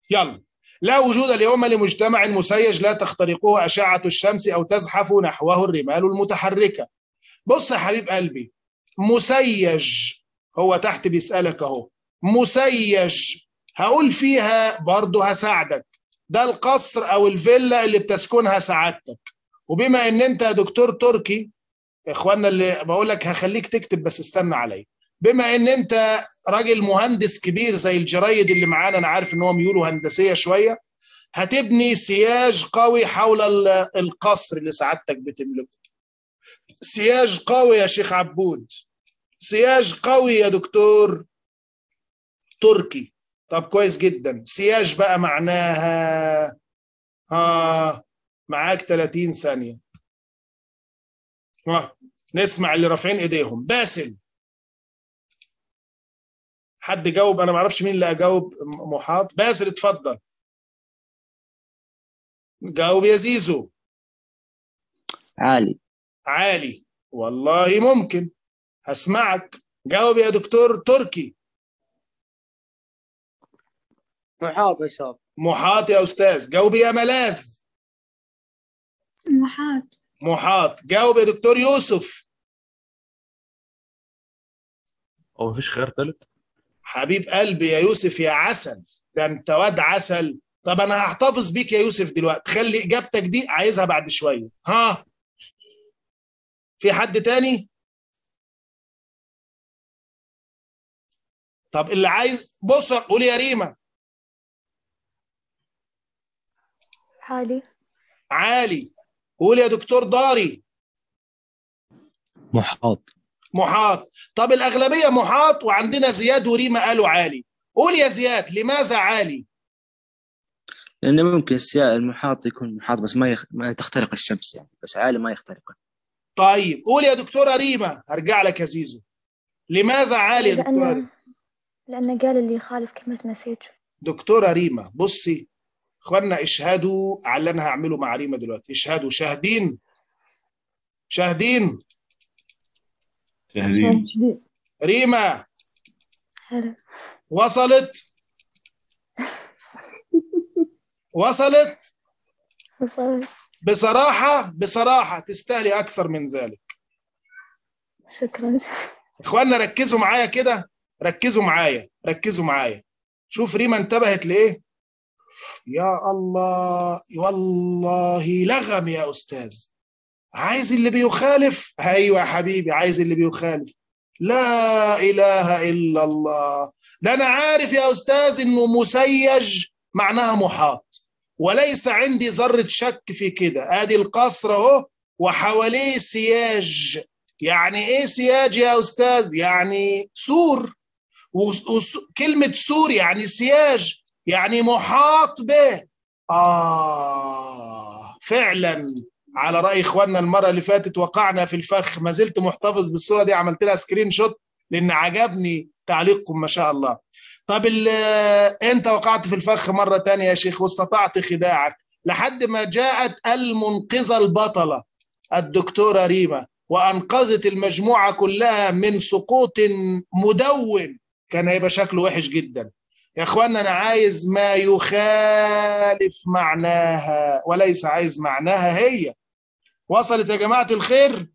يلا لا وجود اليوم لمجتمع مسيج لا تخترقه أشعة الشمس أو تزحف نحوه الرمال المتحركة بص يا حبيب قلبي مسيج هو تحت بيسألك اهو مسيج هقول فيها برضه هساعدك ده القصر او الفيلا اللي بتسكنها سعادتك وبما ان انت يا دكتور تركي اخواننا اللي بقول لك هخليك تكتب بس استنى عليا بما ان انت راجل مهندس كبير زي الجرايد اللي معانا انا عارف ان هو ميوله هندسيه شويه هتبني سياج قوي حول القصر اللي سعادتك بتملكه سياج قوي يا شيخ عبود سياج قوي يا دكتور تركي طب كويس جدا سياج بقى معناها ها معاك 30 ثانية ها نسمع اللي رافعين ايديهم باسل حد جاوب انا ما اعرفش مين اللي اجاوب محاط باسل اتفضل جاوب يا زيزو عالي عالي والله ممكن هسمعك جاوب يا دكتور تركي محاط يا شباب محاط يا استاذ جاوب يا ملاذ محاط محاط جاوب يا دكتور يوسف هو مفيش خيار ثالث حبيب قلبي يا يوسف يا عسل ده انت واد عسل طب انا هحتفظ بيك يا يوسف دلوقتي خلي اجابتك دي عايزها بعد شويه ها في حد تاني طب اللي عايز بص قول يا ريما عالي عالي قول يا دكتور داري محاط محاط طب الأغلبية محاط وعندنا زياد وريما قالوا عالي قول يا زياد لماذا عالي لأنه ممكن السياء المحاط يكون محاط بس ما, يخ... ما تخترق الشمس يعني بس عالي ما يخترقه طيب قول يا دكتورة ريما هرجع لك يا زيزو لماذا عالي يا دكتورة ريما؟ لأن, لأن قال اللي يخالف كلمة مسيج دكتورة ريما بصي اخوانا اشهدوا على اللي انا هعمله مع ريما دلوقتي اشهدوا شاهدين شاهدين شاهدين ريما حلو وصلت وصلت وصلت بصراحة بصراحة تستاهلي أكثر من ذلك شكرا إخواننا ركزوا معايا كده ركزوا معايا ركزوا معايا شوف ريما انتبهت لإيه يا الله والله لغم يا أستاذ عايز اللي بيخالف أيوة يا حبيبي عايز اللي بيخالف لا إله إلا الله ده أنا عارف يا أستاذ إنه مسيج معناها محاط وليس عندي ذرة شك في كده ادي القصر اهو وحواليه سياج يعني ايه سياج يا استاذ يعني سور وكلمة سور يعني سياج يعني محاط به آه فعلا على رأي إخواننا المرة اللي فاتت وقعنا في الفخ ما زلت محتفظ بالصورة دي عملت لها سكرين شوت لأن عجبني تعليقكم ما شاء الله طب انت وقعت في الفخ مرة تانية يا شيخ واستطعت خداعك لحد ما جاءت المنقذة البطلة الدكتورة ريما وأنقذت المجموعة كلها من سقوط مدون كان هيبقى شكله وحش جدا يا اخوانا انا عايز ما يخالف معناها وليس عايز معناها هي وصلت يا جماعة الخير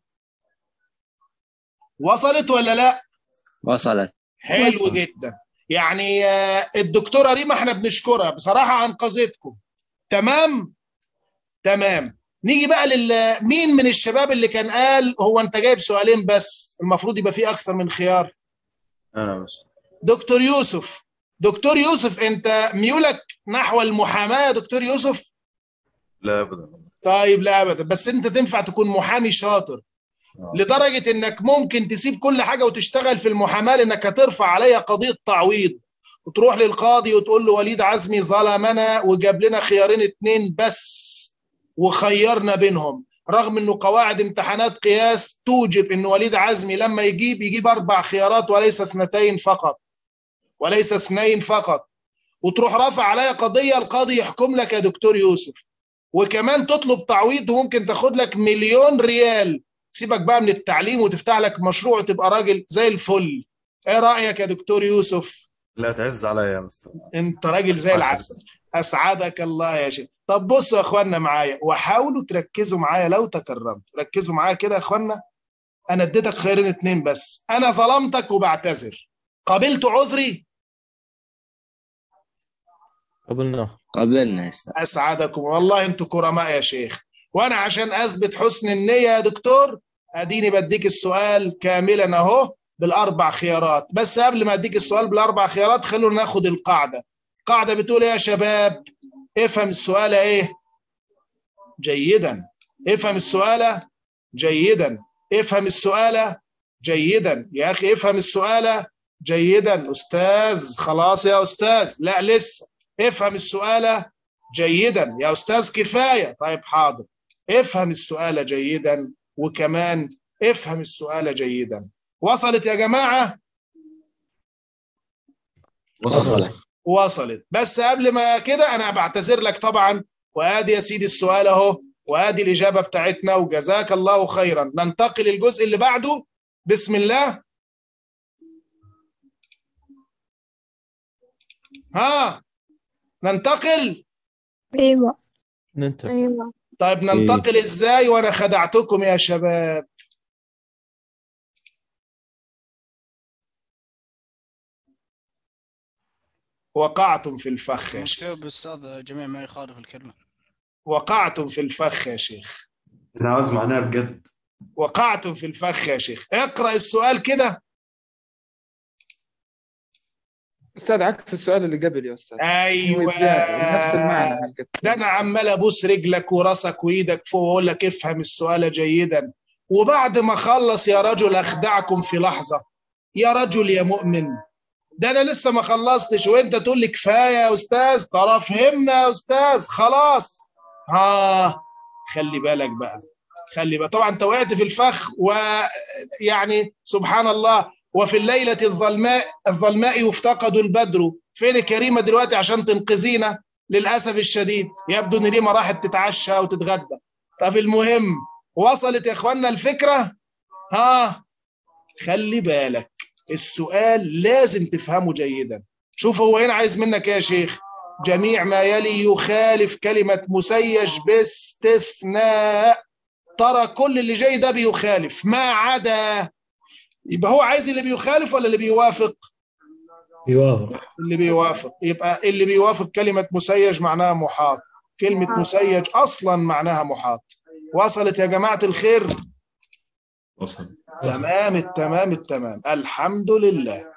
وصلت ولا لا وصلت حلو جدا يعني الدكتورة ريما احنا بنشكرها بصراحة أنقذتكم تمام تمام نيجي بقى لل مين من الشباب اللي كان قال هو انت جايب سؤالين بس المفروض يبقى فيه اكثر من خيار انا بس دكتور يوسف دكتور يوسف انت ميولك نحو المحاماة يا دكتور يوسف لا ابدا طيب لا ابدا بس انت تنفع تكون محامي شاطر لدرجة انك ممكن تسيب كل حاجة وتشتغل في المحاماة لانك هترفع عليا قضية تعويض وتروح للقاضي وتقول له وليد عزمي ظلمنا وجاب لنا خيارين اتنين بس وخيرنا بينهم رغم انه قواعد امتحانات قياس توجب ان وليد عزمي لما يجيب يجيب اربع خيارات وليس اثنتين فقط وليس اثنين فقط وتروح رافع عليا قضية القاضي يحكم لك يا دكتور يوسف وكمان تطلب تعويض وممكن تاخد لك مليون ريال سيبك بقى من التعليم وتفتح لك مشروع وتبقى راجل زي الفل ايه رايك يا دكتور يوسف لا تعز عليا يا مستر انت راجل زي العسل اسعدك الله يا شيخ طب بصوا يا اخوانا معايا وحاولوا تركزوا معايا لو تكرمت ركزوا معايا كده يا اخوانا انا اديتك خيرين اتنين بس انا ظلمتك وبعتذر قبلت عذري قبلناه قبلنا يا استاذ اسعدكم والله انتوا كرماء يا شيخ وانا عشان اثبت حسن النيه يا دكتور اديني بديك السؤال كاملا اهو بالاربع خيارات بس قبل ما اديك السؤال بالاربع خيارات خلونا ناخد القاعده قاعده بتقول ايه يا شباب افهم السؤال ايه جيدا افهم السؤال جيدا افهم السؤال جيدا يا اخي افهم السؤال جيدا استاذ خلاص يا استاذ لا لسه افهم السؤال جيدا يا استاذ كفايه طيب حاضر افهم السؤال جيدا وكمان افهم السؤال جيدا وصلت يا جماعه وصلت وصلت بس قبل ما كده انا بعتذر لك طبعا وادي يا سيدي السؤال اهو وادي الاجابه بتاعتنا وجزاك الله خيرا ننتقل الجزء اللي بعده بسم الله ها ننتقل أيوة ننتهي أيوة طيب ننتقل ازاي وانا خدعتكم يا شباب وقعتم في الفخ يا شيخ المشكلة بالأستاذ جميع ما يخالف الكلمة وقعتم في الفخ يا شيخ انا عاوز معناها بجد وقعتم في الفخ يا شيخ اقرأ السؤال كده استاذ عكس السؤال اللي قبل يا استاذ ايوه نفس المعنى حقت ده انا عمال ابوس رجلك وراسك وايدك فوق واقول لك افهم السؤال جيدا وبعد ما اخلص يا رجل اخدعكم في لحظه يا رجل يا مؤمن ده انا لسه ما خلصتش وانت تقول لي كفايه يا استاذ ترى فهمنا يا استاذ خلاص ها خلي بالك بقى خلي بقى طبعا انت وقعت في الفخ ويعني سبحان الله وفي الليله الظلماء الظلماء يفتقد البدر فين كريمه دلوقتي عشان تنقذينا للاسف الشديد يبدو ان ريما راحت تتعشى وتتغدى طب المهم وصلت يا اخوانا الفكره ها خلي بالك السؤال لازم تفهمه جيدا شوف هو هنا عايز منك ايه يا شيخ جميع ما يلي يخالف كلمة مسيج باستثناء ترى كل اللي جاي ده بيخالف ما عدا يبقى هو عايز اللي بيخالف ولا اللي بيوافق يوافق اللي بيوافق يبقى اللي بيوافق كلمة مسيج معناها محاط كلمة مسيج أصلا معناها محاط وصلت يا جماعة الخير وصل تمام التمام التمام الحمد لله